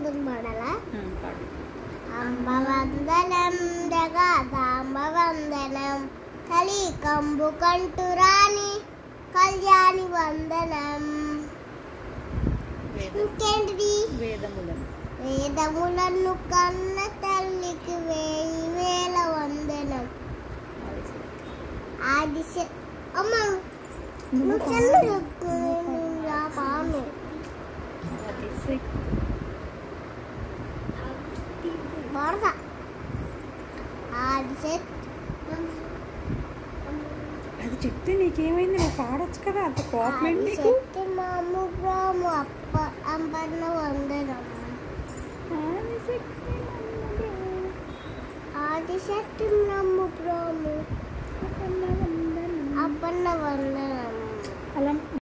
పాడుకుంది పాడాలా ఉమ్, పాడు అంబ వందనం జగదాంబ వందనం కలి కంబు కంటురాని కళ్యాణి వందనం వేద ఇంకేంటిది వేదములను వేదములను కన్న తల్లికి వేయి వేల వందనం ఆదిశ అమ్మ నువ్వు చెల్లు చెప్పు నేను రా పాను వరద ఆదిశ అది చెప్తే నీకేమైంది నువ్వు పాడొచ్చు కదా అంత కోపం ఏంటి నీకు ఆదిశక్తి మాము బ్రాము అప్ప అంపన్న వందనం ఆదిశక్తి నమ్మకం. ఆదిశక్తి నమ్ము బ్రాము అపన్న వందనం. అప్పన్న వందనం అలా